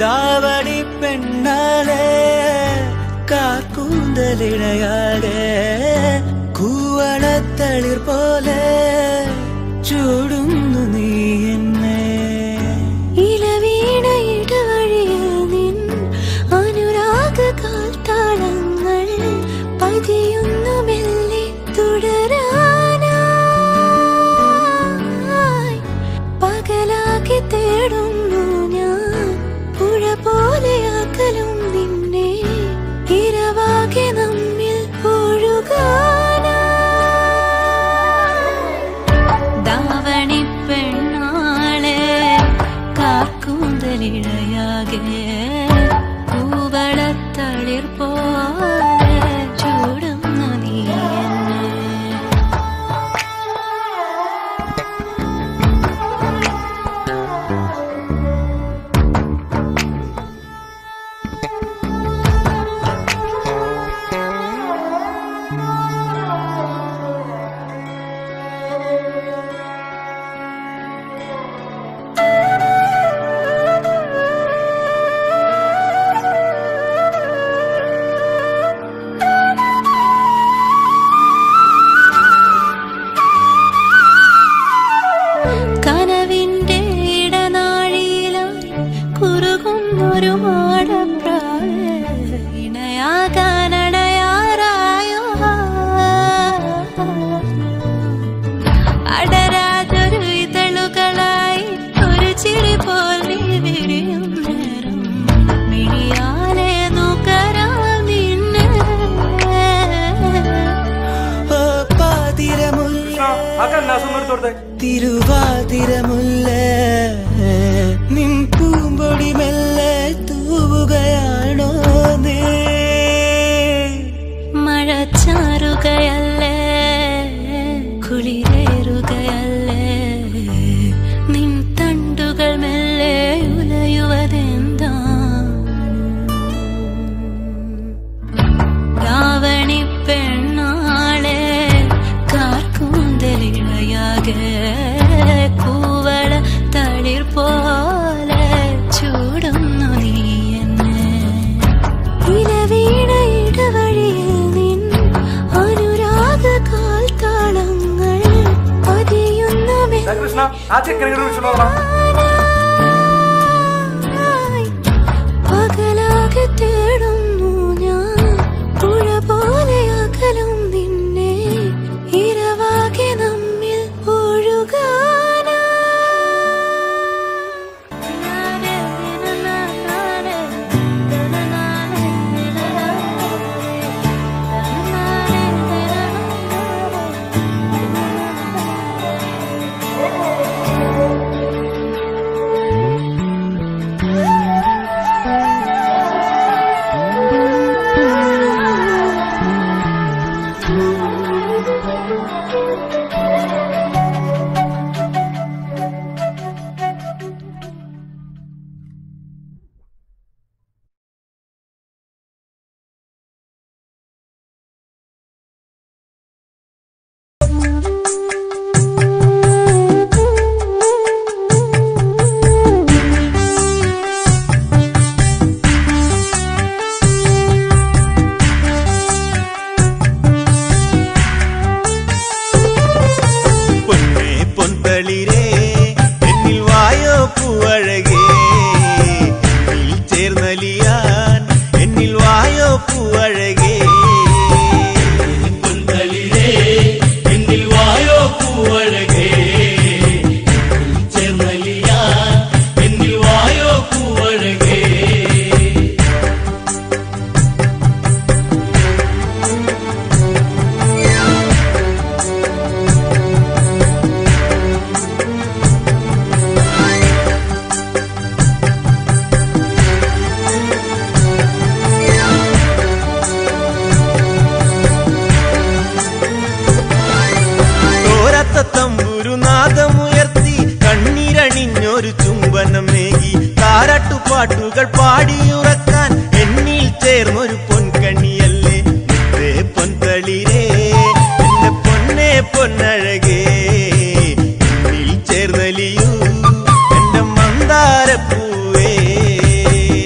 ദാവണി പെണ്ണാളെ കാക്കൂന്തലിണയാളെ കൂവളത്തളിർ പോലെ ചൂടുന്നു നീ എന്നെ ഇലവീണ ഇടവഴിയിൽ നിൻ അനുരാഗ കാൽത്താളങ്ങൾ പതിയുന്നു മെല്ലെ തുടരാനായി പകലാകെ തേടുന്നു ഞാൻ പുഴ പോലെ അകലും നിന്നെ ഇരവാകെ നമ്മിൽ ഒഴുകാനായി ദാവണി പെണ്ണാളെ കാക്കൂന്തലിഴയാകെ പൂവളത്തളിർ പോലെ ചൂടുന്നു നീ എന്നെ കനവിന്റെ ഇടനാഴിയിലായി കുറുകുന്നൊരു മാടപ്രാവ് ഇണയാകാനടയാറായോ അടരാതൊരു ഇതളുകളായി ഒരു ചിരി പോൽ നീ വിരിയും നേരം മിഴിയാലെ നുകരാം നിന്നെ ഓ പാതിരമുല്ല ആ കന്നാസും എടുത്തു കൊടുത്തേ തിരുവാതിരമുല്ല നിൻ പൂമ്പൊടി മെല്ലെ തൂവുകയാണോ നീ മഴച്ചാറുകയല്ലേ കുളിരേറുകയല്ലേ നിൻ തണ്ടുകൾ മെല്ലെ ഉലയുവതെന്താ രാവണി പെണ്ണാളെ കാർക്കൂന്തലിഴയാകെ കൂവള തളിർ പോലെ ചൂടുന്നു നീ എന്നെ ഇലവീണ ഇടവഴിയിൽ നിൻ അനുരാഗ കാൽത്താളങ്ങൾ പതിയുന്ന ദാ കൃഷ്ണ ആ ചെക്കനെ ഇങ്ങോട്ട് വിളിച്ചോളാം മെല്ലായി പകലാകെ തേടുന്നു ഞാൻ പുഴ പോലെ അകലും നിന്നെ ഇരവാകെ നമ്മിൽ പൊന്നേ പൊന്തളിരേ എന്നിൽ വായോ പൂവഴകേ എന്നിൽ ചേർന്നലിയാൻ എന്നിൽ വായോ പൂവഴകേ പൊന്തളിരേ എന്നിൽ വായോ പൂവഴകേ ചേർന്നലിയാൻ എന്നിൽ വായോ പൂവഴകേ തോരത്ത തമ്പുരു നാദമുയർത്തി കണ്ണീരണിഞ്ഞൊരു ചുംബനം നേകി താരാട്ടുപാട്ടുകൾ പാടിയുറക്കാൻ എന്നിൽ ചേർന്നൊരു പൊൻകണിയല്ലേ മുത്തേ പൊൻതളിരേ എന്റെ പൊന്നെ പൊന്നഴകേ എന്നിൽ ചേർന്നലിയൂ എന്റെ മന്ദാരപ്പൂവേ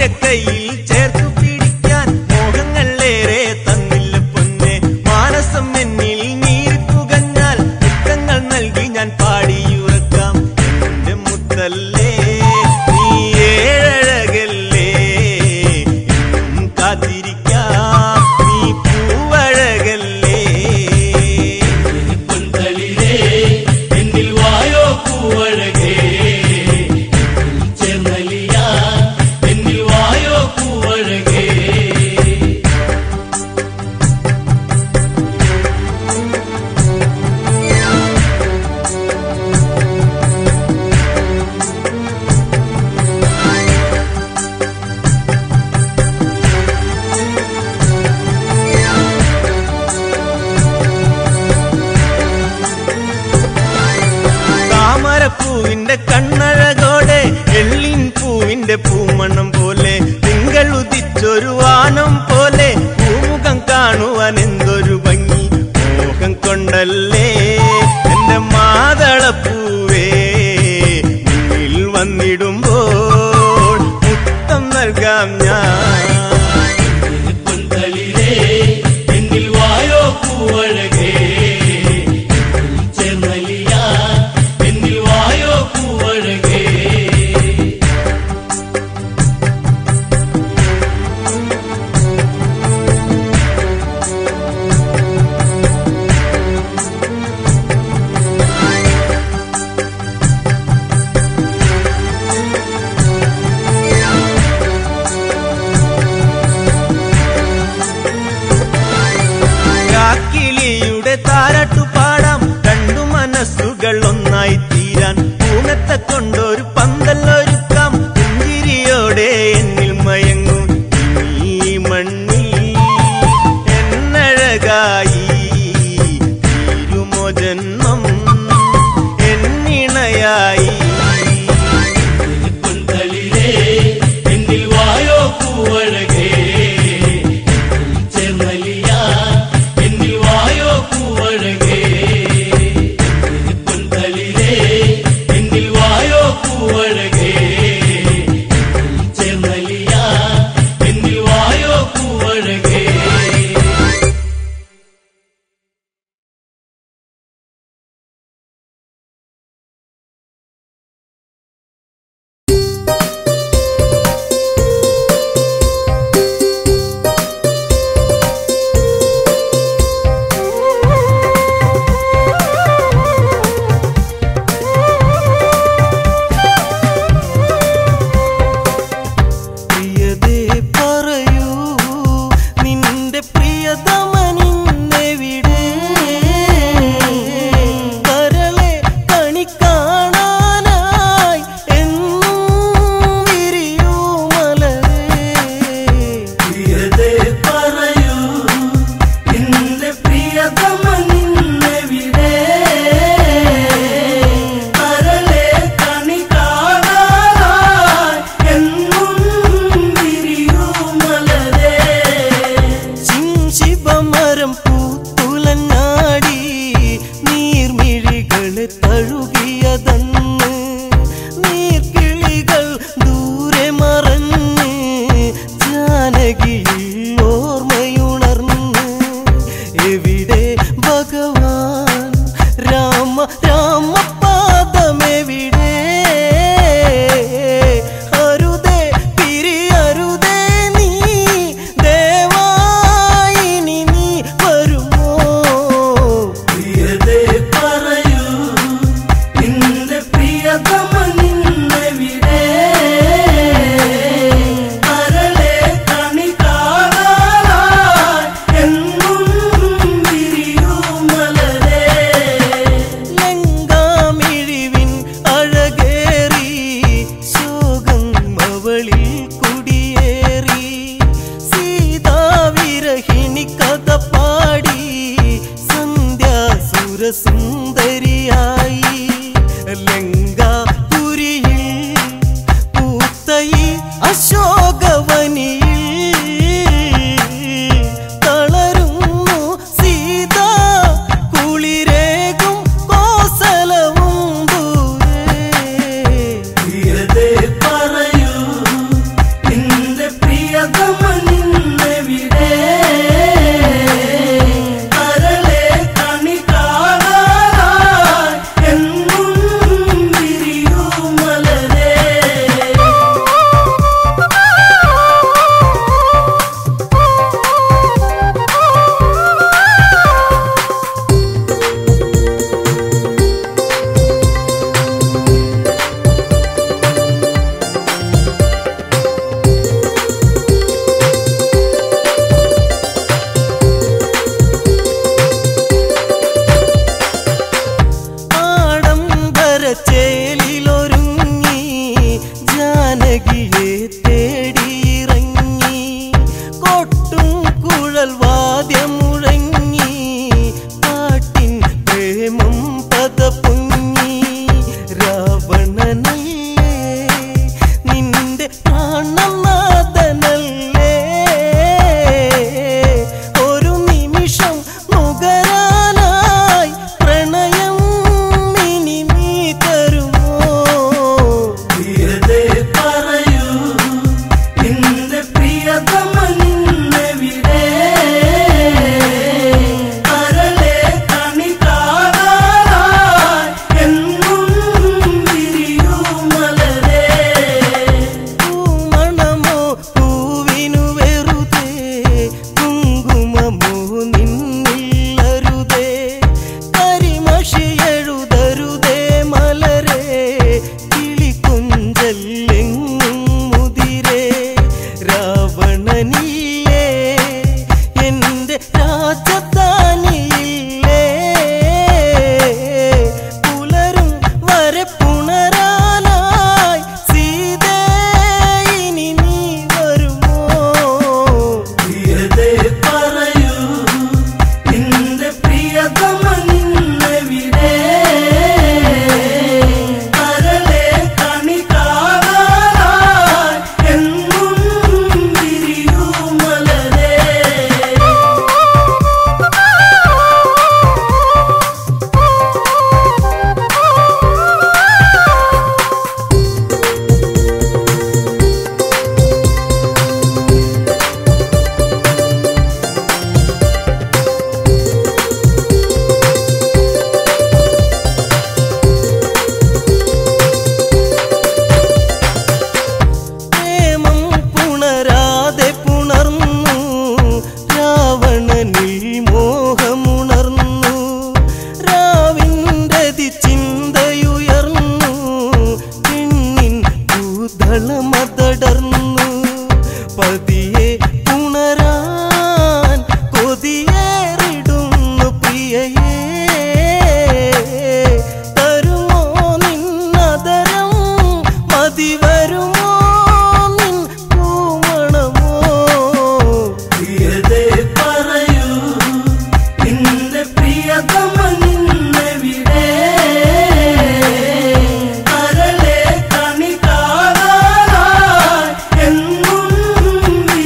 തുമ്പിക്കൈയിൽ ചേർത്തു പിടിക്കാൻ മോഹങ്ങളേറെ തന്നില്ല പൊന്നെ മാനസം എന്നിൽ നീരിപ്പുകഞ്ഞാൽ ഇഷ്ടങ്ങൾ നൽകി ഞാൻ പാടിയുറക്കാം എന്റെ മുത്തല്ലേ നീ ഏഴഴകല്ലേ എന്നും കാത്തിരിക്കാം നീ പൂവഴകല്ലേ പൊന്തളിരേ എന്നിൽ വായോ പൂവഴകേ ചേർന്നലിയ എന്നിൽ വായോ പൂവഴകേ താമരപ്പൂവിന്റെ കണ്ണഴകോടെ എള്ളിൻ പൂവിന്റെ പൂമണം പോലെ തിങ്കൾ ഉദിച്ചൊരു വാനം പോലെ പൂമുഖം കാണുവാൻ എന്തൊരു ഭംഗി മോഹം കൊണ്ടല്ലേ എന്റെ മാതളപ്പൂവേ മുന്നിൽ വന്നിടുമ്പോൾ മുത്തം നൽകാം ഞാൻ പൊന്തളിരേ എന്നിൽ വായോ പൂവഴകേ ചേർന്നലിയ എന്നിൽ വായോ പൂവഴകേ കാക്കിളിയുടെ താരാട്ടു പാടാം രണ്ടു മനസ്സുകൾ ഒന്നായി തീരാൻ പൂമത്തെ കൊണ്ടൊരു പന്തല്ലൊരുക്കാം പുഞ്ചിരിയോടെ എന്നിൽ മയങ്ങും ഈ മണ്ണിൽ എന്നഴകായി തീരുമോ ജന്മം എന്നിണയായി പൊന്തളിരേ എന്നിൽ വായോ പൂവഴകേ ചേർന്നലിയ എന്നിൽ വായോ പൂവഴകേ പൊന്തളിരേ എന്നിൽ വായോ പൂവഴകേ ചേർന്നലിയ എന്നിൽ വായോ പൂവഴകേ പ്രിയതേ പറയൂ നിന്റെ പ്രിയതമനിന്നെവിടെ കരളെ കണി കാണാനായി എന്നും വിരിയൂ മലരേ പ്രിയതേ പറയൂ നിന്റെ പ്രിയതമനിന്നെവിടെ കരളെ കണി കാണാനായി എന്നും വിരിയൂ മലരേ ശിവമരം പൂത്തുലഞ്ഞാടി നീർമിഴികളെ തഴുകിയതന്ന് നീർക്കിളികൾ ദൂരെ മറഞ്ഞ് ജാനകിയിൽ ഓർമ്മയുണർന്ന് എവിടെ ഭഗവാൻ രാമ രാമ പാദമെവിടെ അരുതേ പിരിയരുതേ നീ ദേവായിനി നീ വരുമോ പ്രിയതേ പറയൂ നിന്റെ പ്രിയതമനിന്നെവിടെ കരളെ കണി കാണാനായി എന്നും വിരിയൂ മലരേ ലങ്കാമിഴിവിൻ അഴകേറി ശോകം അവളിൽ കുടിയേറി സീതാവിരഹിണി കഥ പാടി സന്ധ്യാസുരസുന്ദരിയായി ലങ്കാപുരിയിൽ പൂത്തയി അശോകവനിയിൽ തളരുന്നു സീത കുളിരേകും കോസലവും ദൂരെ പ്രിയതേ പറയൂ നിന്റെ നാഥനല്ലേ ഒരു നിമിഷം നുകരാനായി പ്രണയം ഇനി നീ തരുമോ പ്രിയതേ പറയൂ നിന്റെ പ്രിയതമ നിന്നെവിടെ കരളെ കണി കാണാനായി എന്നും വിരിയൂ മലരേ പൂമണമോ പൂവിനു വെറുതെ കുങ്കുമമോ നിന്നില്ലരുതേ കരിമഷി എഴുതരുതേ മലരെ കിളിക്കൊഞ്ചല്ലെങ്ങും മുതിരേ രാവണനില്ലേ എന്റെ രാജധാനിയില്ലേ പുലരും വരെ പുണരാനായി സീതേ ഇനി നീ വരുമോ പ്രിയതേ പറയൂ നിന്റെ പ്രിയതമ നിന്നെവിടെ കരളെ കണി കാണാനായി എന്നും വിരിയൂ മലരേ പ്രേമം പുണരാതെ പുണർന്നു രാവണനിൽ മോഹമുണർന്നു രാവിൻ്റെ ചിന്തയുയർന്നു പെണ്ണിൻ ഭൂതളമതടർന്നു പതിയെ ഉണരാൻ കൊതിയേറിടുന്നു പ്രിയയേ തരുമോ നിന്നതരം മതി വരുമോ നിൻ പൂമണമോ പ്രിയതേ പറയൂ നിന്റെ പ്രിയതമ നിന്നെവിടെ കരളെ കണി കാണാനായി എന്നും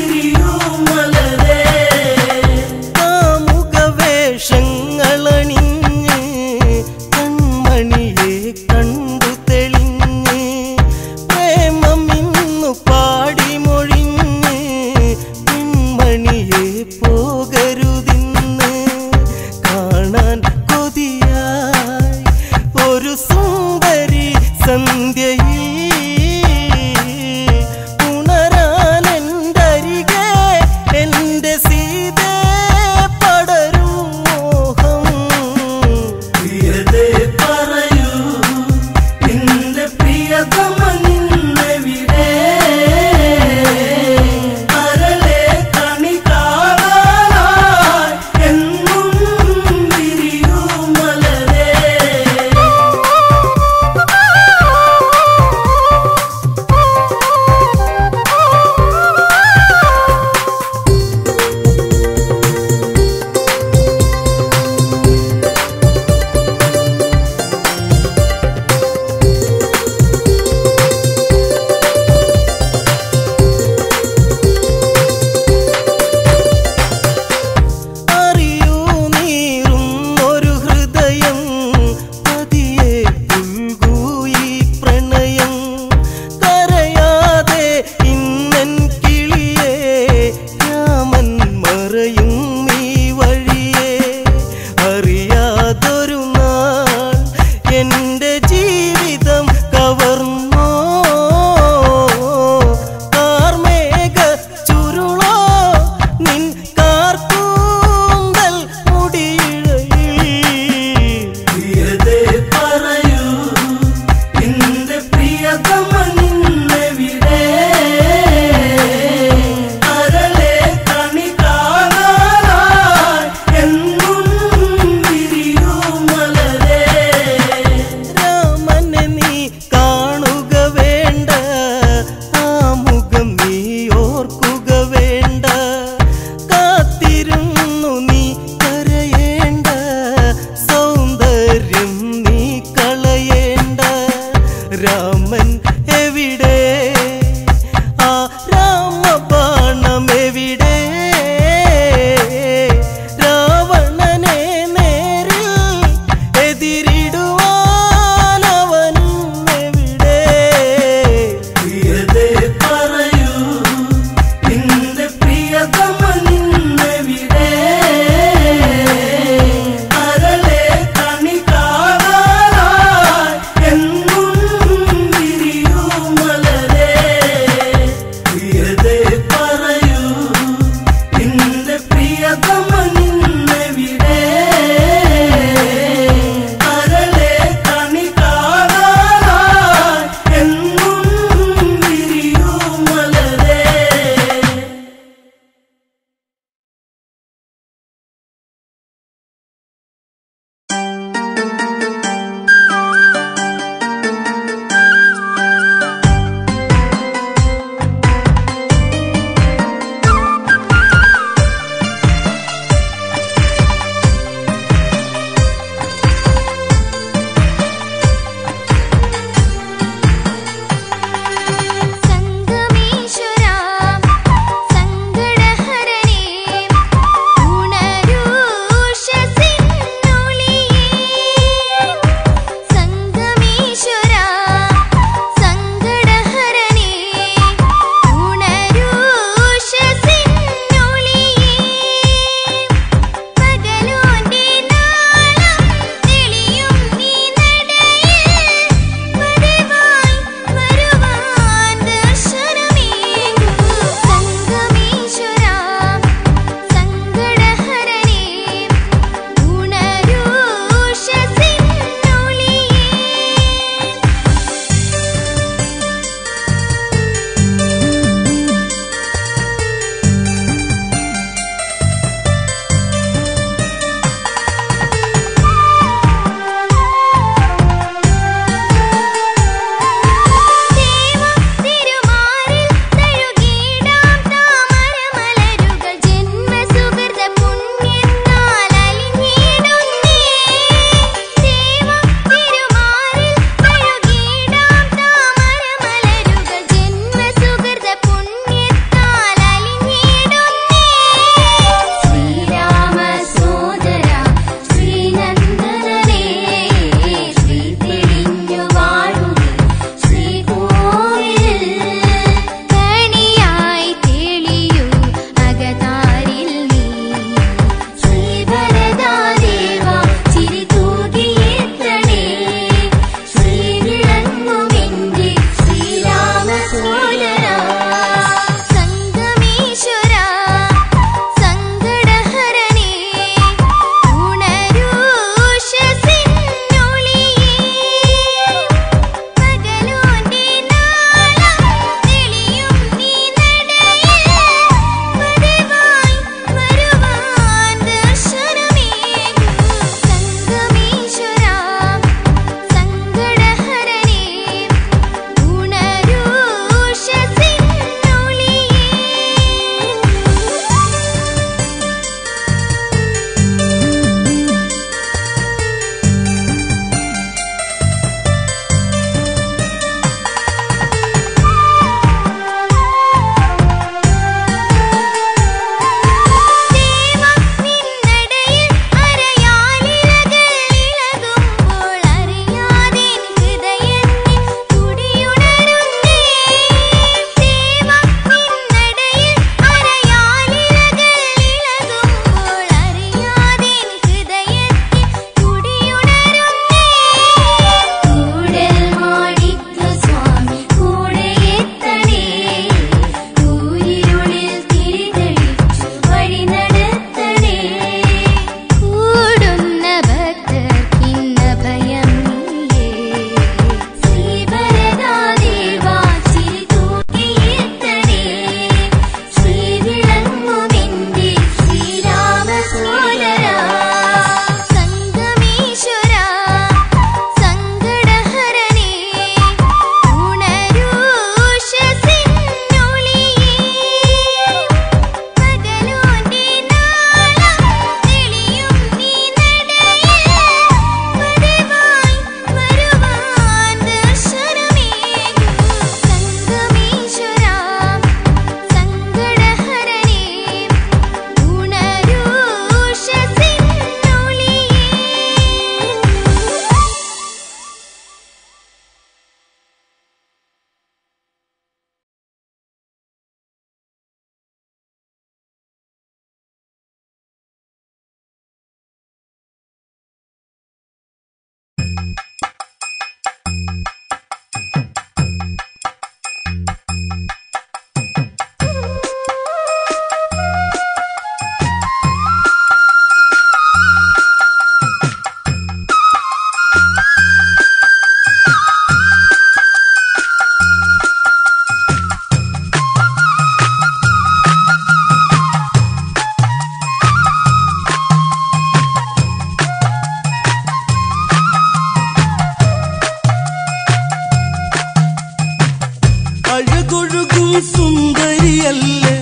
സുന്ദരിയല്ലേ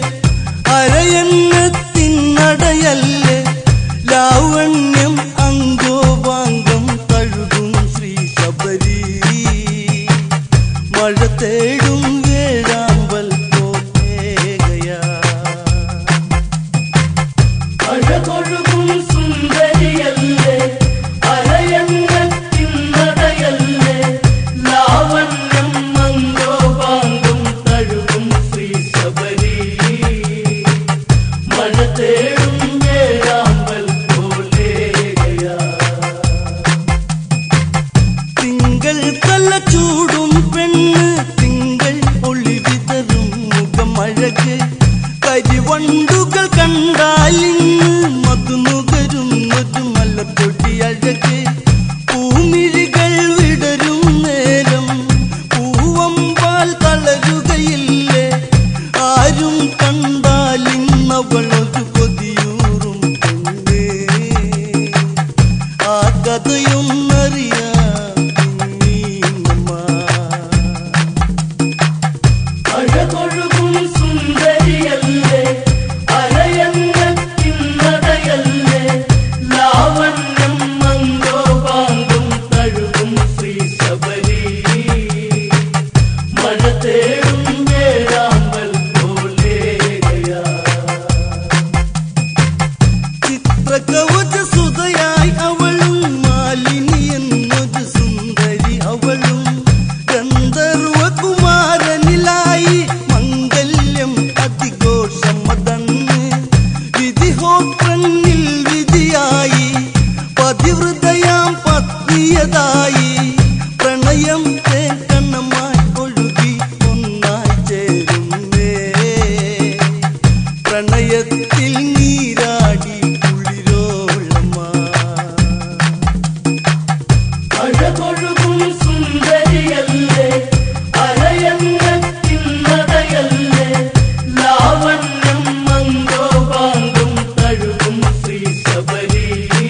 അരയന്നത്തിനടയല്ലേ ലാവണ്യം അങ്കോപാംഗം തഴുകും ശ്രീ ശബരി മഴ തേടും വേഴാമ്പൽ പോകയാ അഴകൊഴുകും സുന്ദരിയല്ലേ അരയങ്ങത്തിൻ നടയല്ലേ ലാവണ്യം മംഗോപാങ്കം തഴുകും ശ്രീ ശബരി മഴ തേടും വേഴാമ്പൽ പോലെയാ തിങ്കൾ തല ചൂടും പെണ്ണ് തിങ്കൾ ഒളി വിതറും മുഖമഴക് കരിവണ്ടുകൾ കണ്ടാലിന്ന് മധുനുകരുന്നൊരു മലപ്പൊടി അഴക് പൂമിഴികൾ വിടരും നേരം പൂവമ്പാൽ തളരുകയില്ലേ ആരും കണ്ടാലിന്നവളൊരു കൊതിയൂറും പെണ്ണേ ആ കഥയൊന്നറിയാം അഴകൊഴുകും സുന്ദരിയല്ലേ അരയങ്ങത്തിൻ നടയല്ലേ ലാവണ്യം മംഗോപാങ്കം തഴുകും ശ്രീ ശബരി മഴ തേടും വേഴാമ്പൽ പോലെയാ ചിത്രകവച സുതയായി അവളും മാലിനി എന്നൊരു സുന്ദരി അവളും ഗന്ധർവ കുമാരനിലായി മംഗല്യം അതിഘോഷമതന്ന് വിധിഹോത്രനിൽ വിധിയായി പതിവൃതയാം പത്നിയതായി പ്രണയം തേക്കണ്ണമായി ഒഴുകി ഒന്നായി ചേരുന്നേ പ്രണയത്തിൽ നീരാടി കുളിരോളമാ അഴകൊഴുകും സുന്ദരിയല്ലേ അരയങ്ങത്തിൻ നടയല്ലേ ലാവണ്യം മംഗോപാങ്കം തഴുകും ശ്രീ ശബരി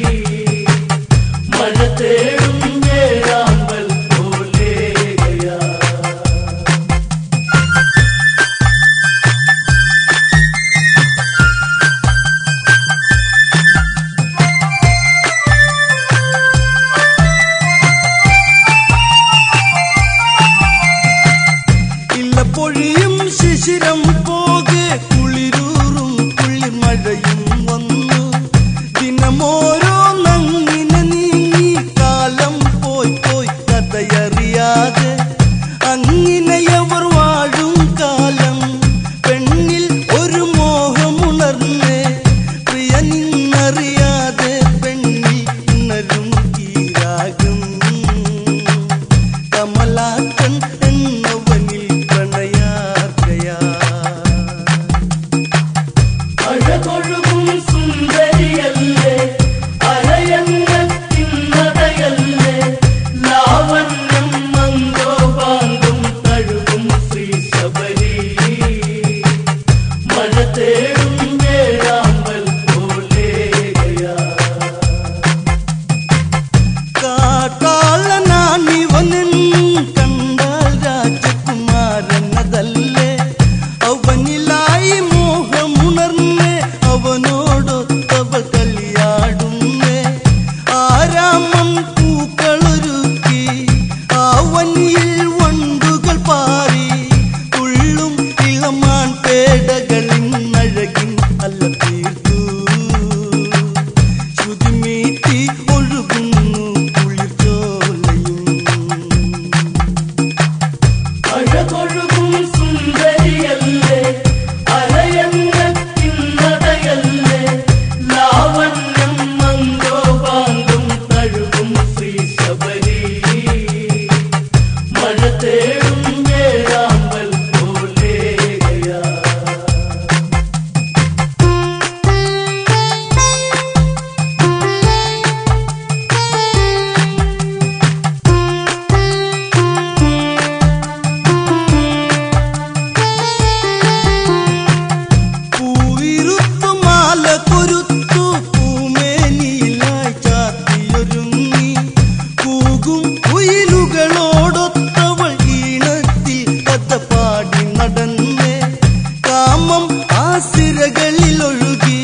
മഴ തേടും വേഴാമ്പൽ പോലെയാ ഇല്ല പൊഴിയും ശിശിരം പോകെ കുളിരൂറും കുളിർമഴയും വന്നു ദിനമോരോ നങ്ങിനെ നീങ്ങി കാലം പോയി പോയി കഥയറിയാതെ അങ്ങിനെയവർ വാഴും കാലം പെണ്ണിൽ ഒരു മോഹമുണർന്നേ പ്രിയ നിന്നറിയാതെ പെണ്ണിൽ ഉണരും ഈരാകും കമലാക്കൻ എന്നവനിൽ പ്രണയാർക്കയാ അഴകൊഴുകും സുന്ദരിയല്ലേ അരയങ്ങത്തിൻ നടയല്ലേ ലാവണ്യം മംഗോപാങ്കം തഴുകും ശ്രീ ശബരി മഴ തേടും വേഴാമ്പൽ പോലെയാ കാട്ടാളനാണിവനൻ കണ്ടാൽ രാജകുമാരനതല്ലേ അവനിലായി മോഹമുണർന്നേ അവനോടൊത്തവൾ കളിയാടുന്നേ ആരാമം പൂക്കളൊരുക്കി ആവനിയിൽ വണ്ടുകൾ പാറി തുള്ളും ഇളമാൻ പേടകളിൻ അഴകിൻ അല്ല തീർത്തു ശ്രുതിമീട്ടി ഒഴുകുന്നു കുളിർച്ചോലയും അഴകൊഴുകും സുന്ദരിയല്ലേ അരയങ്ങത്തിൻ നടയല്ലേ ലാവണ്യം മംഗോപാങ്കം തഴുകും ശ്രീ ശബരി മഴ തേടും വേഴാമ്പൽ പോലെയാ രാമസിരകളിൽ ഒഴുകി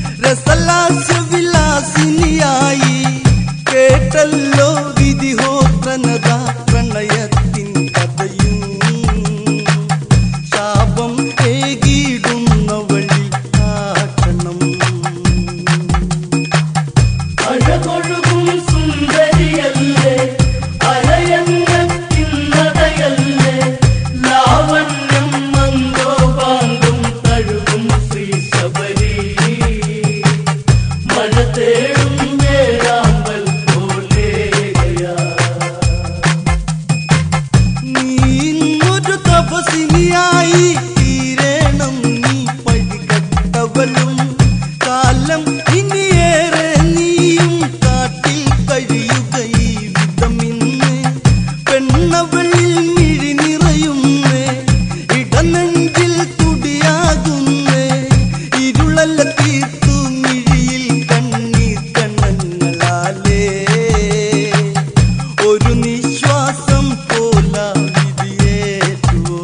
രസലാസ്യവിലാസിനിയായി കേട്ടല്ലോ വിധിഹോത്രനത പ്രണയത്തിൻ കഥയും ശാപം ഏകിടുന്ന വഴി കാട്ടണം അഴകൊഴുകും സുന്ദരിയല്ലേ അരയന്നത്തിന്നതയല്ലേ ലാവണ്യം മന്ദോപാന്തം തഴുകും ശ്രീ ശബരി മഴ തേടും വേഴാമ്പൽ പോലെയാ നീ ഇന്നൊരു തപസിനിയായി തീരണം നീ പഴികട്ടവളും കാലം ഇനിയേറെ നീയും കാട്ടിൽ കഴിയുക ഈ വിധമിന്ന് പെണ്ണവളിൽ മിഴി നിറയുന്നേ ഇടനെഞ്ചിൽ തുടിയാകുന്നേ ഇരുളല്ല തീർത്തു മിഴിയിൽ കണ്ണീർ കണ്ണങ്ങളാലേ ഒരു നിശ്വാസം പോല വിധിയേറ്റുവോ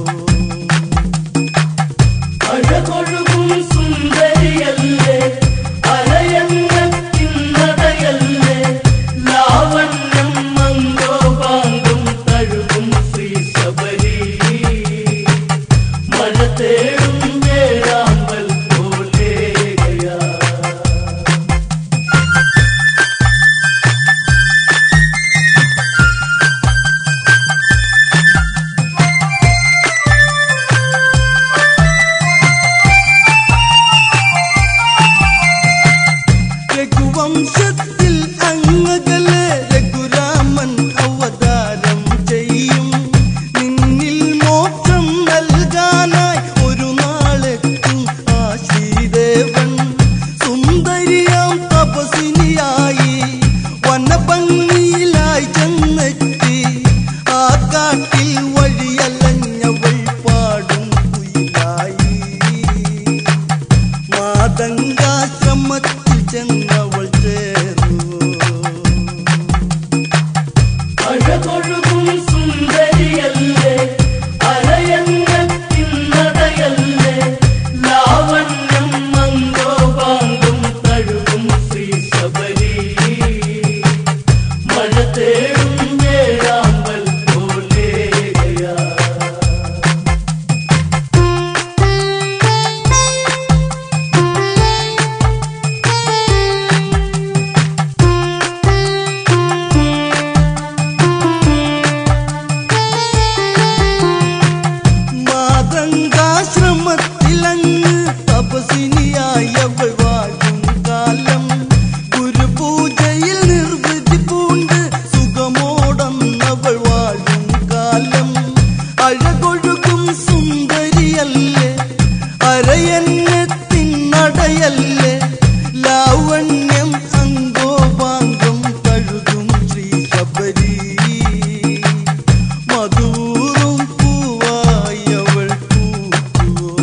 അഴകൊഴുകും സുന്ദരിയല്ലേ അരയന്നത്തിന്നതയല്ലേ ലാവണ്യം മന്ദോപാന്തം തഴുകും ശ്രീ ശബരി മഴ തേടും വേഴാമ്പൽ പോലെയാ രഘുവംശത്തിൽ അങ്ങകലെ രഘുരാമൻ അവതാരം ചെയ്യും നിന്നിൽ മോക്ഷം നൽകാനായി ഒരു നാളെത്തും ആ ശ്രീദേവൻ സുന്ദരിയാം തപസിനിയായി വനഭംഗിയിലായി ചെന്നെത്തി ആ കാട്ടിൽ വഴിയലഞ്ഞവൾ പാടും കുയിലായി മാതങ്കാശ്രമത്തിൽ ചെന്നവൾ ചേർന്നു അഴകൊഴുകും സുന്ദരിയല്ലേ അരയന്നത്തിന്നതയല്ലേ ലാവണ്യം മന്ദോപാന്തം തഴുകും ശ്രീ ശബരി മഴ തേടും വേഴാമ്പൽ പോലെയാ മാതങ്കാശ്രമത്തിലങ്ങ് തപസിനിയായി അവൾ വാഴും കാലം ഗുരുപൂജയിൽ നിർവൃതി പൂണ്ട് സുഖമോടന്നവൾ വാഴും കാലം അഴകൊഴുകും സുന്ദരിയല്ലേ അരയന്നത്തിനടയല്ലേ ലാവണ്യം അങ്കോപാങ്കം കഴുകും ശ്രീ ശബരി മധുറും പൂവായവൾ പൂക്കുവോ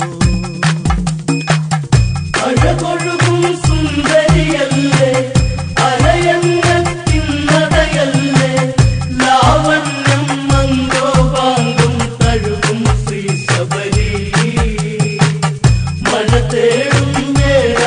അഴകൊഴുകും സുന്ദരിയല്ലേ അരയന്നത്തിന്നതയല്ലേ ലാവണ്യം മന്ദോപാന്തം തഴുകും ശ്രീ ശബരി മഴ തേടും വേഴ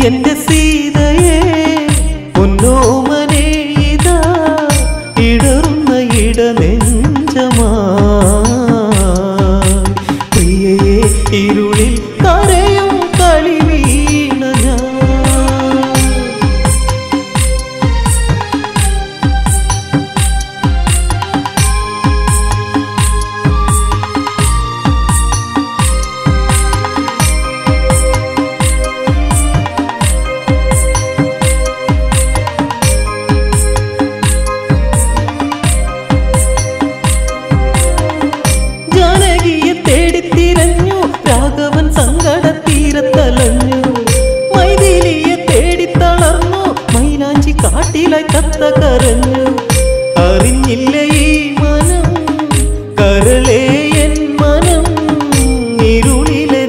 എന്റെ സീതയെ പൊന്നോമനെ ഇതാ ഇടറുന്ന ഇടനെഞ്ചമാ പ്രിയയെ ഇരുളിൽ കരയും കളി വീണ ഞാൻ ജാനകിയെ തേടിത്തിരഞ്ഞു രാഘവൻ സങ്കട തീരത്തലഞ്ഞു മൈഥിലിയെ തേടിത്തളർന്നു മൈലാഞ്ചി കാട്ടിലായി കത്ത കരഞ്ഞു അറിഞ്ഞില്ല ഈ മനം കരളേ എൻ മനം ഇരുളിലെ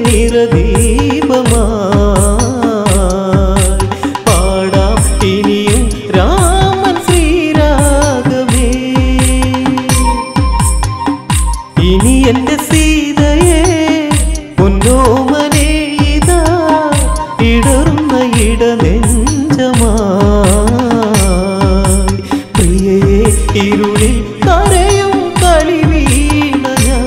നിറദീപമായി പാടാം ഇനിയും രാമൻ ശ്രീരാഗമേ ഇനി എന്റെ സീതയെ പൊന്നോമനെ ഇതാ ഇടറുന്ന ഇടനെഞ്ചമാ പ്രിയയെ ഇരുളിൽ കരയും കളി വീണ ഞാൻ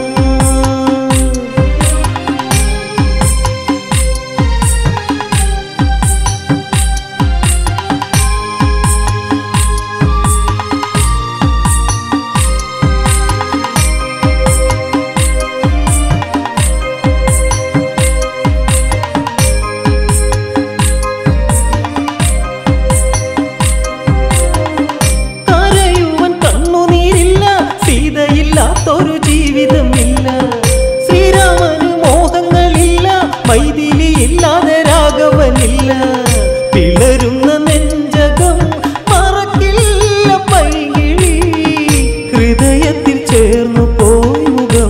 കരയുവൻ കണ്ണുനീരില്ല സീതയില്ലാത്തൊരു ജീവിതമില്ല ശ്രീരാമന് മോഹങ്ങളില്ല മൈഥിലി ഇല്ലാതെ രാഘവനില്ല പിളരുന്ന നെഞ്ചകം മറക്കില്ല പൈകിളി ഹൃദയത്തിൽ ചേർന്നു പോയി മുഖം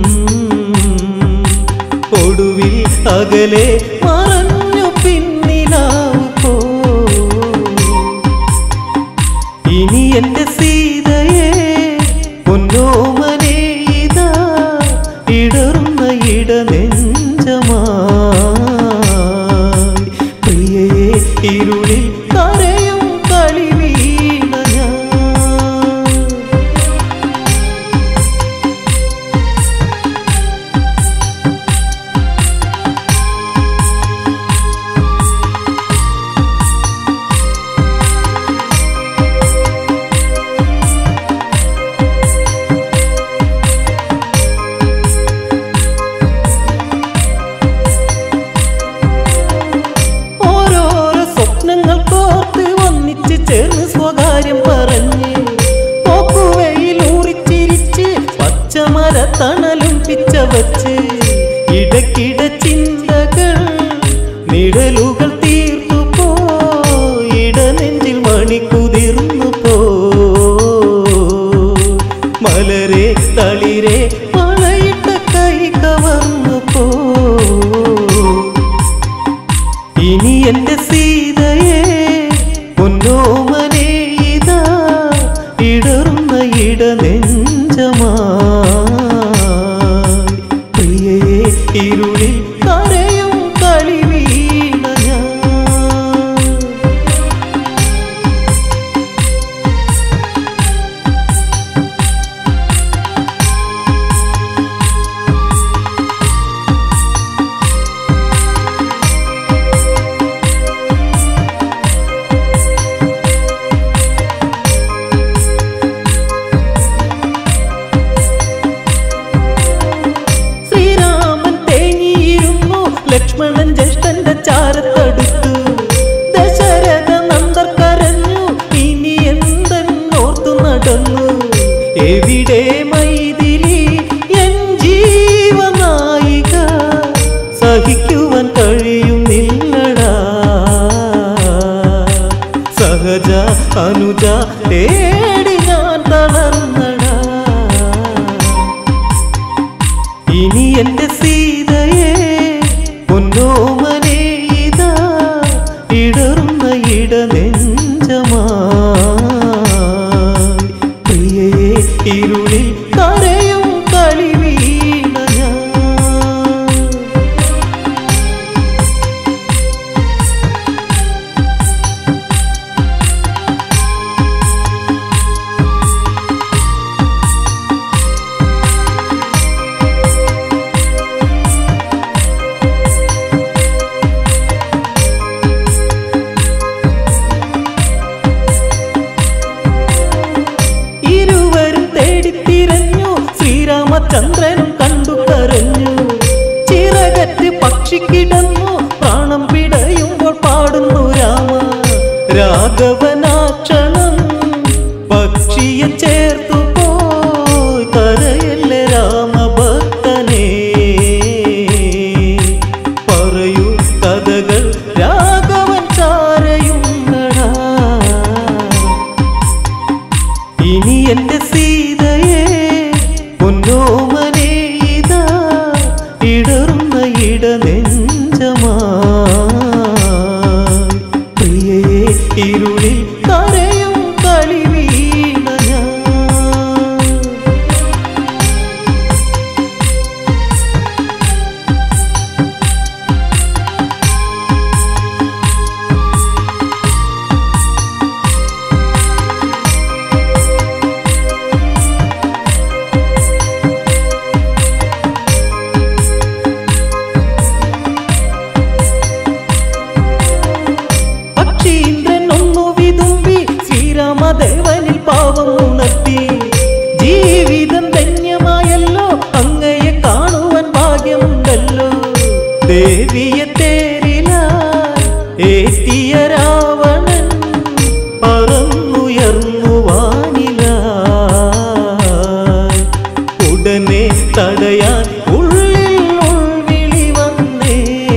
ഒടുവിൽ അകലെ മറഞ്ഞു പിന്നിലാവ് പോ ഇനി എന്റെ സീതയെ പൊന്നോമനെ ഇതാ ഇടറുന്ന ഇടനെഞ്ചമാ പ്രിയയെ ഇരുളിൽ കരയും കളി വീണ ഞാൻ ഓരോരോ സ്വപ്നങ്ങൾ കോർത്ത് ഒന്നിച്ച് ചേർന്ന് സ്വകാര്യം പറഞ്ഞ് പോക്കുവയിൽ ഊറിച്ചിരിച്ച് പച്ചമര തണലും പിച്ച വച്ച് ഇടയ്ക്കിട ചിന്തകൾ നിഴലുകൾ തീർത്തു പോ ഇടനെഞ്ചിൽ മണി കുതിർന്നു പോ മലരെ തളിരെ മഴയിട്ട കൈ കവർന്നു പോ ഇനി എന്റെ സീതയെ പൊന്നോമനെ ഇതാ ഇടറുന്ന ഇടനെഞ്ചമാ പ്രിയയെ ഇരുളിൽ കരയും കളി വീണ ഞാൻ ശ്രീരാമൻ തേങ്ങിയിരുന്നു ലക്ഷ്മണൻ ജ്യേഷ്ഠ പക്ഷിക്കിടന്നു പ്രാണം പിടയുമ്പോൾ പാടുന്നു രാമ രാഘവനാക്ഷണം പക്ഷിയെ ചേർത്തു പോയി കരയല്ലേ രാമഭക്തനേ പറയൂ കഥകൾ രാഘവൻ ചാരയുന്നടാ ഇനി എന്റെ സീതയെ പൊന്നോമനെ ഇതാ ഇടറുന്ന ഇട നെഞ്ചമാ പ്രിയയെ ഇരുളിൽ കരയും കളി വീണ ഞാൻ പക്ഷീന്ദ്രൻ ഒന്നു വിതുമ്പി ശ്രീരാമദേവനിൽ പാവം ഉണർത്തി ജീവിതം ധന്യമായല്ലോ അങ്ങയെ കാണുവാൻ ഭാഗ്യമുണ്ടല്ലോ ദേവിയെ തേരിലായി ഏറ്റിയ രാവണൻ പറന്നുയർന്നു വാനിലായി ഉടനെ തടയാൻ ഉള്ളിൽ ഉൾവിളി വന്നേ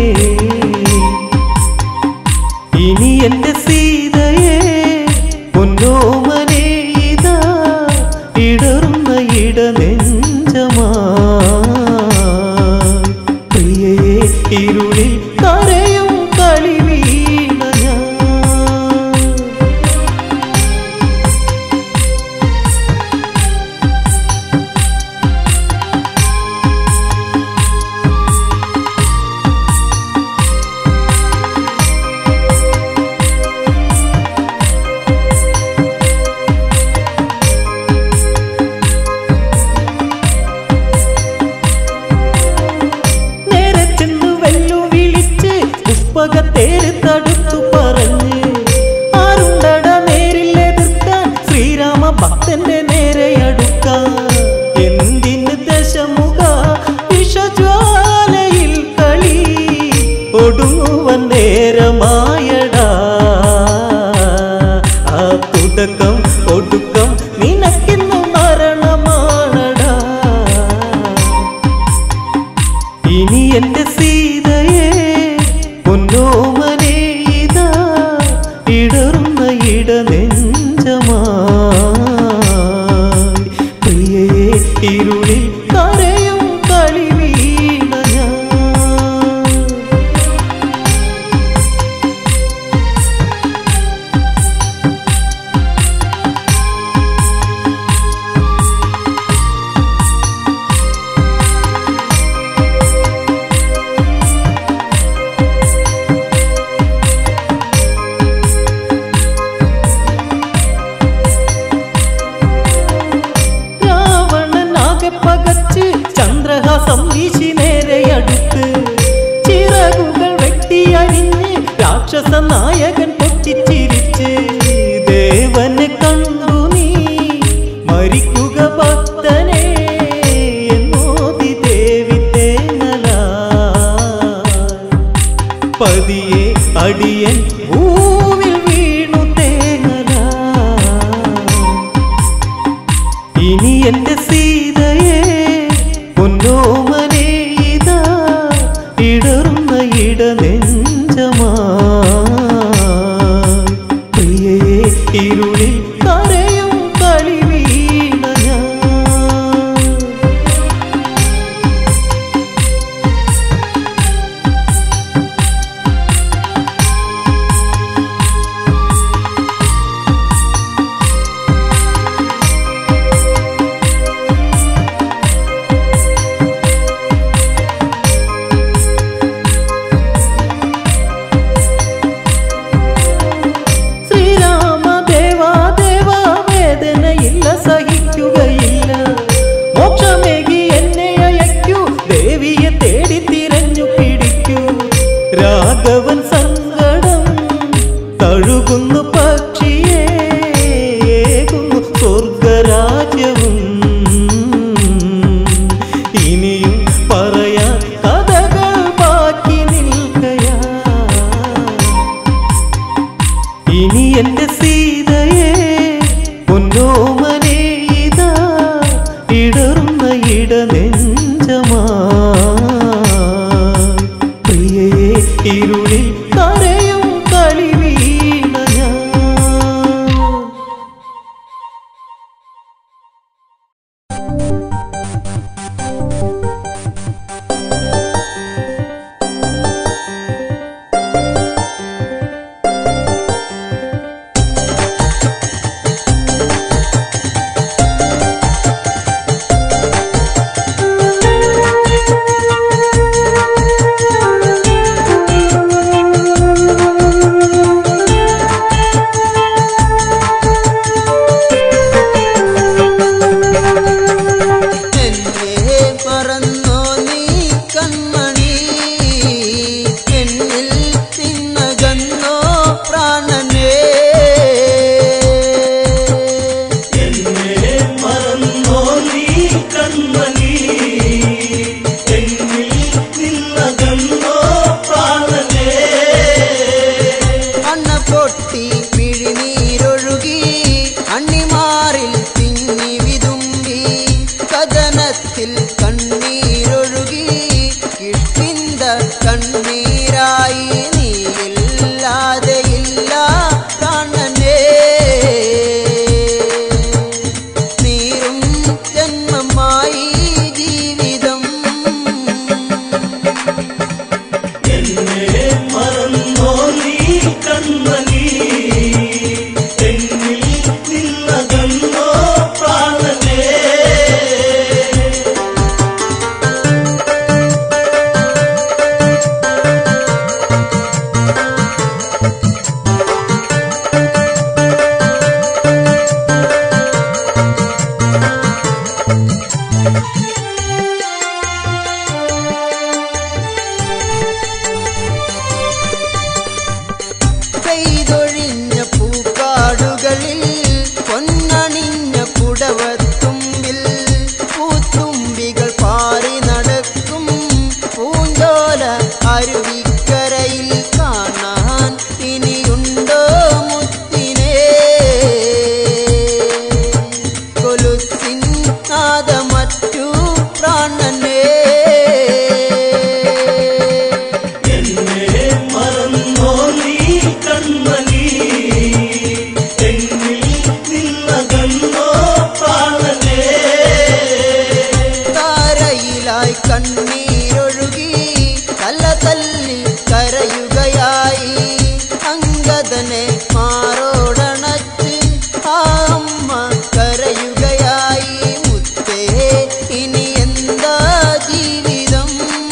ഇനി എന്റെ സീതയെ പൊന്നോമനെ ഇതാ ഇടറുന്ന ഇട നെഞ്ചമാ പ്രിയയെ ഇരുളിൽ കരയും കളി വീണ ഞാൻ നേരെ ചെന്ന് വെല്ലു വിളിച്ച് പുഷ്പകത്തേര് തടുത്തു പറഞ്ഞ് ആരുണ്ടട നേരിൽ എതിർക്കാൻ ശ്രീരാമ ഭക്തന്റെ നേരെ അടുക്കാൻ എന്തിന് ദശമുഖ വിഷജ്വാലയിൽ കളി ഒടുങ്ങുവൻ നേരമായടാ ആ തുടക്കം ഒടുക്കം നിനക്കിന്നു മരണമാണടാ ഇനി എന്റെ സീതയെ പൊന്നോമനെ ഇതാ ഇടറുന്ന ഇട നെഞ്ചമാ പ്രിയയെ ഇരുളിൽ കരയും കളി വീണ ഞാൻ രാവണനാകെ പകച്ച് ചന്ദ്രഹാസം വീശി നേരെ അടുത്ത് ചിറകുകൾ വെട്ടിയരിഞ്ഞ് രാക്ഷസ നായകൻ പൊട്ടിച്ചിരിച്ച് ദേവനെ കണ്ടു നീ മരിക്കുക ഭക്തനെ എന്നോതി ദേവി തേങ്ങല പതിയെ അടിയൻ ഭൂവിൽ വീണു തേങ്ങല ഇനി എന്റെ സീതയെ പൊന്നോമനെ ഇതാ ഇടറുന്ന ഇട നെഞ്ചമാ പ്രിയയെ ഇരുളിൽ കരയും കളി വീണ ഞാൻ ശ്രീരാമ ദേവാ ദേവാ വേദനയില്ല സഹിക്കുകയില്ല മോക്ഷമേകി എന്നെ അയക്കൂ ദേവിയെ തേടി തിരഞ്ഞു പിടിക്കൂ രാഘവൻ സങ്കടം തഴുകുന്നു പക്ഷിയെ ഏകുന്നു സ്വർഗരാജ്യവും ഇനിയും പറയാൻ കഥകൾ ബാക്കി ഇഷ്കിന്ത കണ്ണീരായി നീയില്ലാതെ ഇല്ല കാണനേ നീറും ജന്മമായി ജീവിതം എന്നെ മറന്നോ നീ കൺമണി എന്നിൽ നിന്നകന്നോ പ്രാണനേ പെയ്തൊഴിഞ്ഞ പൂക്കാടുകളിൽ പൊന്നണിഞ്ഞ പുടവത്തുമ്പിൽ പൂത്തുമ്പികൾ പാറി നടക്കും പൂഞ്ചോല അരുവിക്കരയിൽ കാണാൻ ഇനിയുണ്ടോ മുത്തിനെ കൊലുസിൻ നാദമറ്റു പ്രാണനേ എന്നെ മറന്നോ നീ കൺമണി എന്നിൽ നിന്നകന്നോ പ്രാണനേ താരയിലായി കണ്ണീരൊഴുകി തല തല്ലി കരയുകയായി അങ്കദനെ മാറോടണച്ച് ആ അമ്മ കരയുകയായി മുത്തേ ഇനി എന്താ ജീവിതം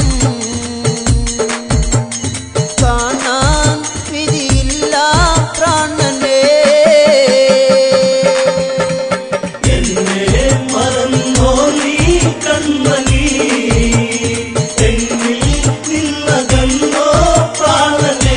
കാണാൻ വിധിയില്ല പ്രാണനേ എന്നെ മറന്നോ നീ കൺമണി എന്നിൽ നിന്നകന്നോ പ്രാണനേ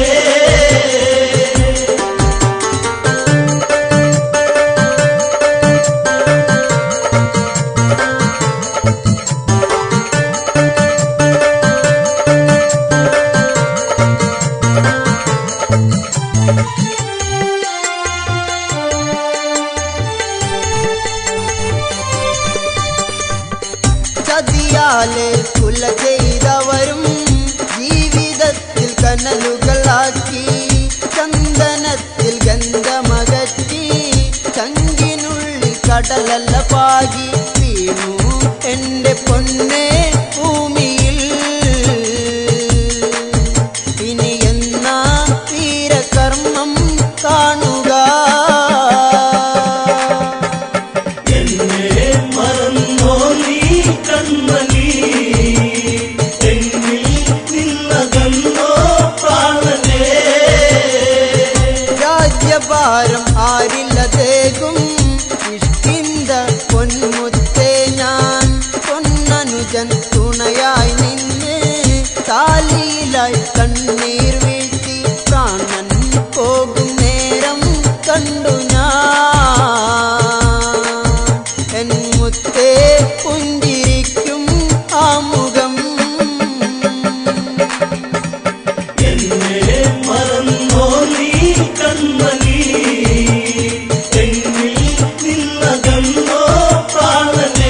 ചതിയാലെ കുല ചെയ്തവരും ജീവിതത്തിൽ കനലുകളാക്കി ചന്ദനത്തിൽ ഗന്ധമകറ്റി ചങ്കിനുള്ളിൽ കടലല്ല പാകി വീണു എന്റെ പൊന്നെ ഭൂമിയിൽ ഇനി എന്നാ വീരകർമ്മം കാണുക എന്നെ മറന്നോ നീ കൺമണി എന്നിൽ നിന്നകന്നോ പ്രാണനേ രാജ്യഭാരം ആരില്ലതേകും ഇഷ്കിന്ത പൊന്മുത്തേ ഞാൻ പൊന്നനുജൻ തുണയായി നിന്ന് താലിയിലായി കണ്ണീർ വീഴ്ത്തി പ്രാണൻ പോകും നേരം കണ്ടു ഞാൻ എൻ മുത്തേ പുഞ്ചിരിക്കും ആ മുഖം എന്നെ മറന്നോ നീ കൺമണി എന്നിൽ നിന്നകന്നോ പ്രാണനേ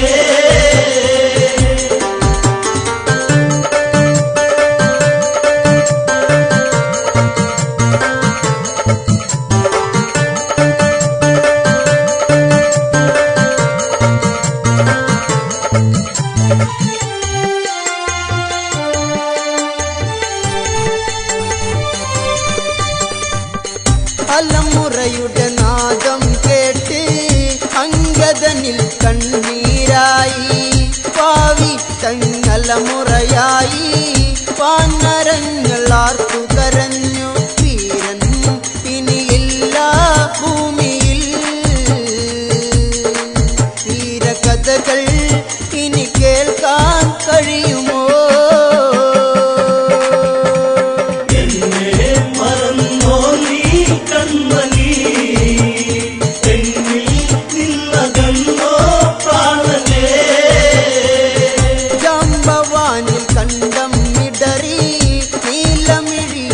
അലമുറയുടെ നാദം കേട്ട് അങ്കദനിൽ കണ്ണീരായി പാവി തങ്ങലമുറയായി പാഞ്ഞരങ്ങൾ ആർത്തു കരഞ്ഞു വീരൻ ഇനിയില്ല ഭൂമിയിൽ വീരകഥകൾ ഇനി കേൾക്കാൻ കഴിയുമോ എന്നെ മറന്നോ നീ കൺമണി എന്നിൽ നിന്നകന്നോ പ്രാണനേ ജാമ്പവാനിൽ കണ്ടം ഇടറി നീലമിഴി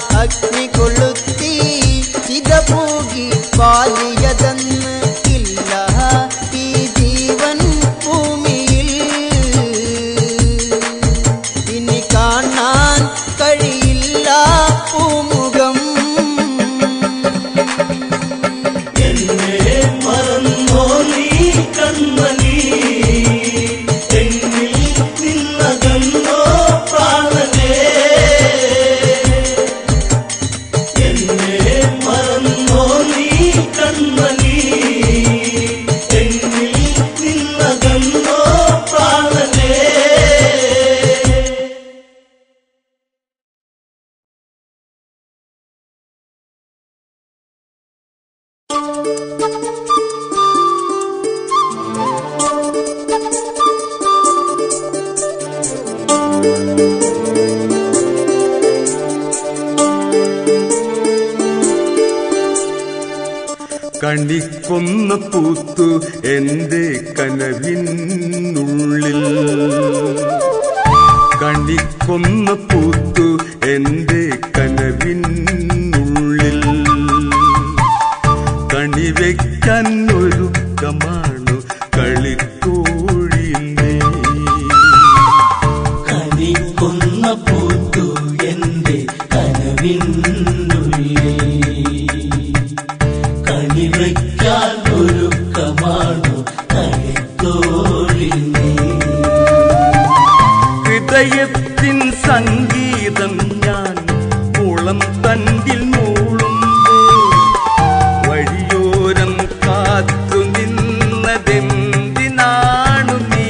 അഗ്നി കൊളുത്തി ചിതപൂകി വാലിയതെന്ന് ഇല്ല ഈ ജീവൻ ഭൂമിയിൽ ഇനി കാണാൻ കഴിയില്ല പൂമുഖം എന്നെ മറന്നോ നീ കൺമണി എന്നിൽ നിന്നകന്നോ പ്രാണനേ എന്നെ മറന്നോ നീ കൺമണി എന്നിൽ നിന്നകന്നോ പ്രാണനേ കണിക്കൊന്ന പൂത്തു എന്റെ കനവിനുള്ളിൽ കണിക്കൊന്ന പൂത്തു എന്റെ കനവിനുള്ളിൽ കണിവെക്കാൻ ഒരുക്കമാണു കളിക്കോഴി നീ കണിക്കൊന്ന പൂത്തു എന്റെ കനവിനുള്ളിൽ കണിവയ്ക്കാൻ ഒരുക്കമാണു കളിത്തോഴി നീ ഹൃദയത്തിൻ സംഗീതം ഞാൻ മുളം തണ്ടിൽ മൂളുമ്പോൾ വഴിയോരം കാത്തു നിന്നതെന്തിനാണു നീ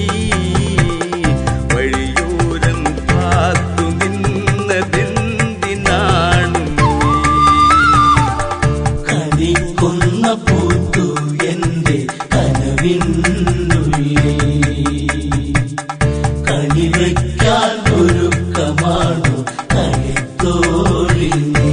വഴിയോരം കാത്തു നിന്നതെന്തിനാണു നീ കണിക്കൊന്ന പൂത്തു എന്റെ കനവിനുള്ളിൽ കണിവയ്ക്കാൻ ഒരുക്കമാണു കളിത്തോഴി നീ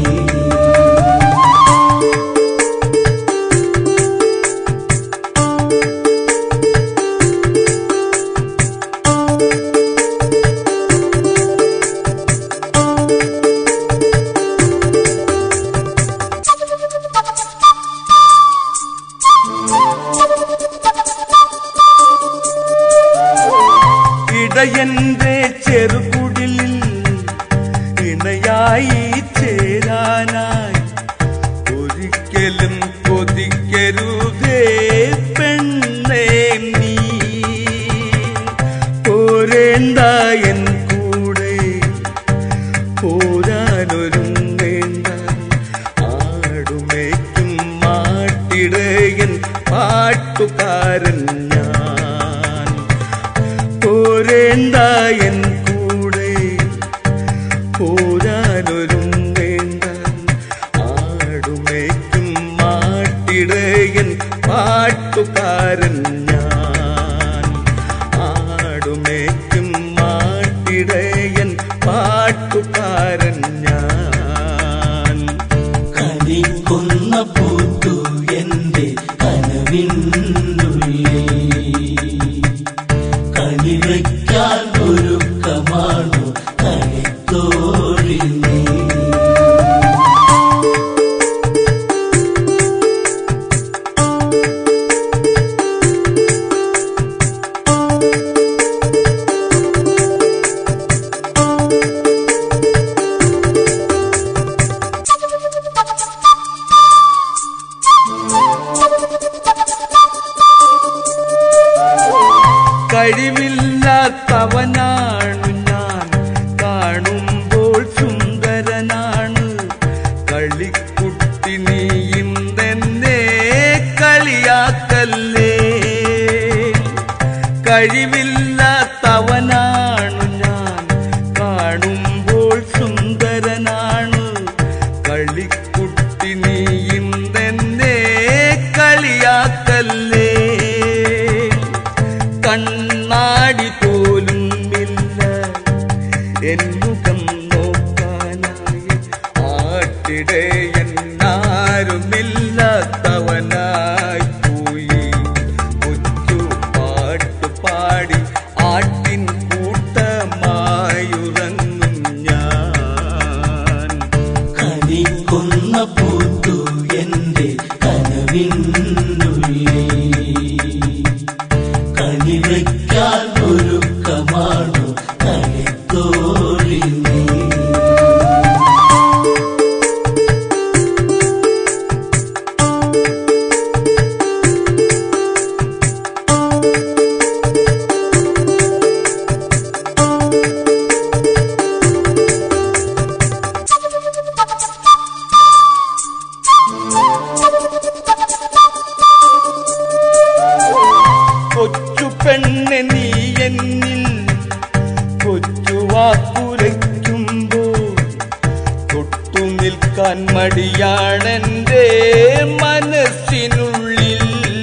ഇടയന്റെ ചെറുകുടിലിൽ ഇണയായി ചേരാനായി ഒരിക്കലും കൊതിക്കരുതേ പെണ്ണേ നീ പോരേണ്ട എൻ കൂടെ പോരാനൊരുങ്ങേണ്ട ആടുമേക്കും മാട്ടിടയൻ പാട്ടുകാരൻ ഞാൻ പോരേണ്ട എൻ കൂടെ പോരാനൊരുങ്ങേണ്ട ആടുമേക്കും മാട്ടിടയൻ പാട്ടുകാരൻ ഞാൻ ആടുമേക്കും മാട്ടിടയൻ പാട്ടുകാരൻ ഞാൻ കണിക്കൊന്ന പൂത്തു എന്റെ കനവിനുള്ളിൽ കണിവയ്ക്കാൻ ഒരുക്കമാണു കളിത്തോഴി നീ കഴിവില്ലാത്തവനാണു ഞാൻ കാണുമ്പോൾ സുന്ദരനാണ് കളിക്കുട്ടി നീയും തന്നെ കളിയാക്കല്ലേ കഴിവില്ലാത്തവനാണു ഞാൻ കാണുമ്പോൾ സുന്ദരനാണ് കളിക്കുട്ടി നീയും തന്നെ കളിയാക്കല്ലേ കണ്ണാടി പോലും ഇല്ല എന്നുകം നോക്കാനായി ആട്ടിടയൻ ആരുമില്ലാത്തവനായി പോയി കൊച്ചു പാട്ട് പാടി കണിക്കൊന്ന പൂത്തു എന്റെ കനവിനുള്ളിൽ കനി വയ്ക്കാൻ ഒരുക്കമാണു കളിത്തോഴി നീ കൊച്ചു പെണ്ണെ നീ എന്നിൽ കൊച്ചു വാക്കുരയ്ക്കുമ്പോ തൊട്ടു നിൽക്കാൻ മടിയാണെന്റെ മനസ്സിനുള്ളിൽ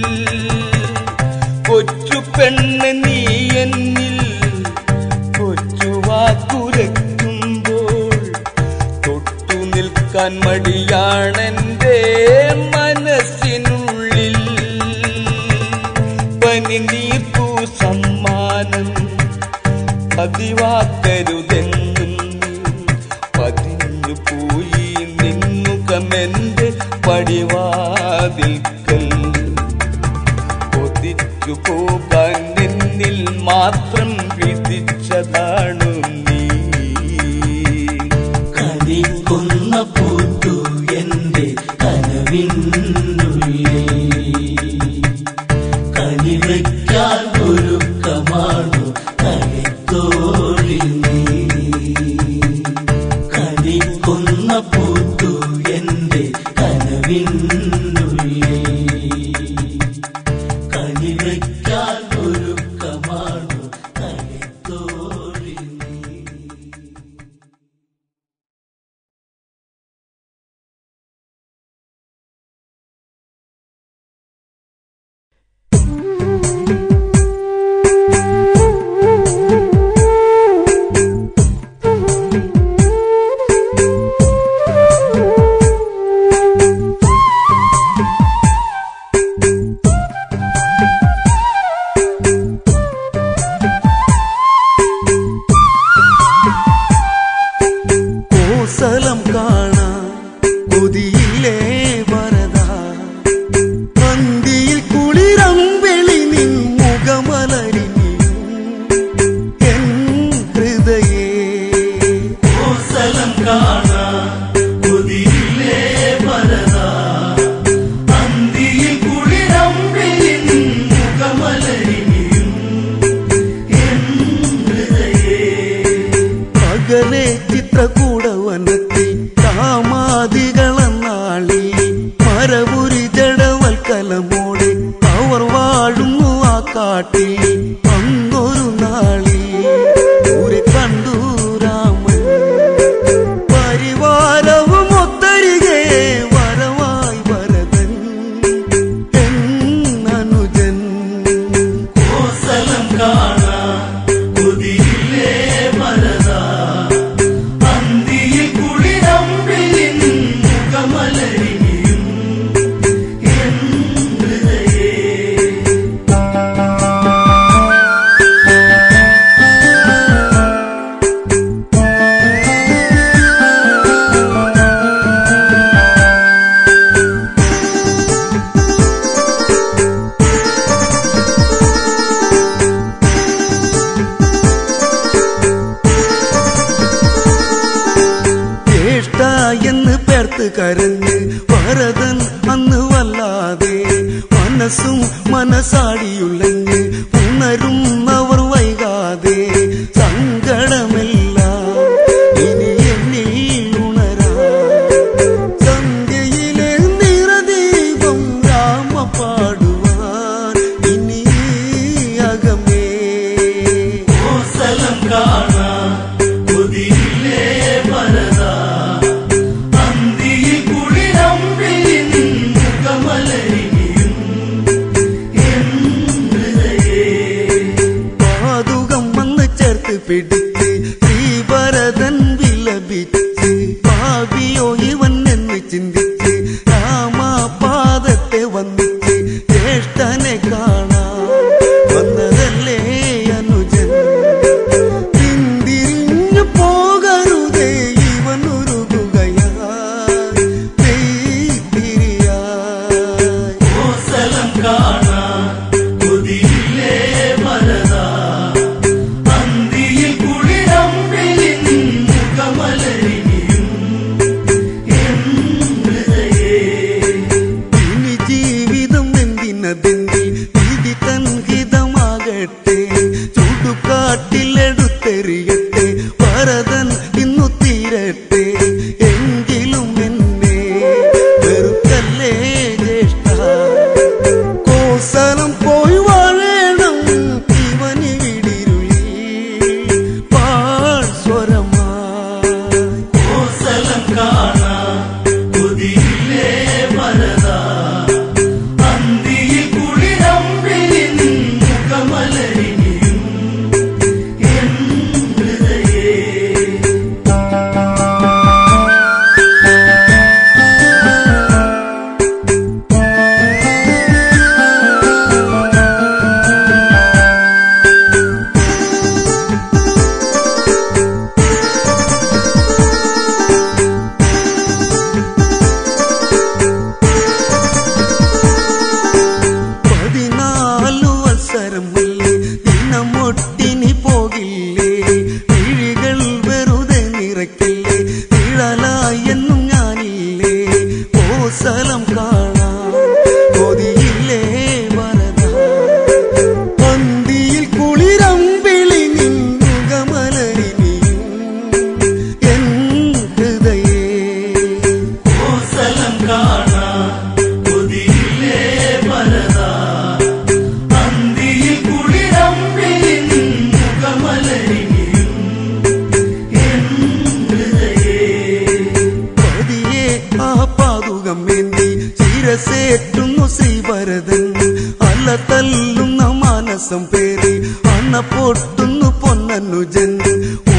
കൊച്ചു പെണ്ണെ നീ എന്നിൽ കൊച്ചു വാക്കുരയ്ക്കുമ്പോൾ തൊട്ടു നിൽക്കാൻ മടിയാണെന്റെ മനസ്സിനുള്ളിൽ പനിനീർപ്പു സമ്മാനം പതിവാക്കരുതെന്നും പതിഞ്ഞു പോയി നിന്നുകമെന്റെ പടിവാതിൽക്കൽ കൊതിച്ചു പോകാൻ നിന്നിൽ മാത്രം വിധിച്ചതാണു നീ കണിക്കൊന്ന പൂത്തു എന്റെ കനവിനുള്ളിൽ കനി വയ്ക്കാൻ ഒരുക്കമാണു കളിത്തോഴി നീ കണിക്കൊന്ന പൂത്തു എന്റെ കനവിനുള്ളിൽ കനി വയ്ക്കാൻ ഒരുക്കമാണു കളിത്തോഴി നീ കോസലം കാണാൻ കൊതിയില്ലേ വരദാ പന്തിയിൽ കുളിരമ്പെളി നിൻ മുഖമലരിനിയും എൻ ഹൃദയേ കോസലം കാണാൻ കൊതിയില്ലേ വരദാ അന്തിയിൽ കുളിരമ്പിൻ മുഖമലരിനിയും എൻ ഹൃദയേ അകലെ ചിത്രകൂടവനത്തെ കാമാദികളെന്നാളി മരപുരി ജഡവൽക്കലമോടെ അവർ വാഴുന്നു ആ കാട്ടിൽ അന്നൊരു നാളി ഊരെ കണ്ടു രാമൻ പരിവാരവും ഒത്തരികെ വരവായി വരതൻ എന്നനുജൻ കോസലം കാണാൻ കൊതിയില്ലേ വരദാ അന്തിയിൽ കുളിരമ്പിൻ മുഖമലരിനിയും എൻ ഹൃദയേ ജ്യേഷ്ഠ എന്ന് പേർത്ത് കരഞ്ഞ് ഭരതൻ അന്ന് വല്ലാതെ മനസ്സും മനസാടിയുള്ളഞ്ഞ് ഉണരും അവർ വൈകാതെ സങ്കടമെല്ലാം ഇനി എന്നിൽ ഉണരാ സന്ധ്യയിലെ നിറദീപം രാമ പാടുവാൻ ഇനി അകമേ കോസലം കാണാൻ കൊതിയില്ലേ വരദാ അന്തിയിൽ കുളിരമ്പിൻ മുഖമലരിനിയും എൻ ഹൃദയേ കോസലം കാണാൻ കൊതിയില്ലേ വരദ പന്തിയിൽ കുളിരമ്പിളി നിന്നുകമലരിനിയും എൻ ഹൃദയേ കോസലം കാണാൻ കൊതിയില്ലേ വരദാ അന്തിയിൽ കുളിരമ്പിൽ മുഖമലരിയും എൻ ഹൃദയേ പതിയെ ആ പാതുകം വേണ്ടി ശിരസേറ്റുന്നു ശ്രീഭരതൻ അല്ല തല്ലുന്ന മാനസം പേറി അണ്ണ പൊട്ടുന്നു പൊന്നനുജൻ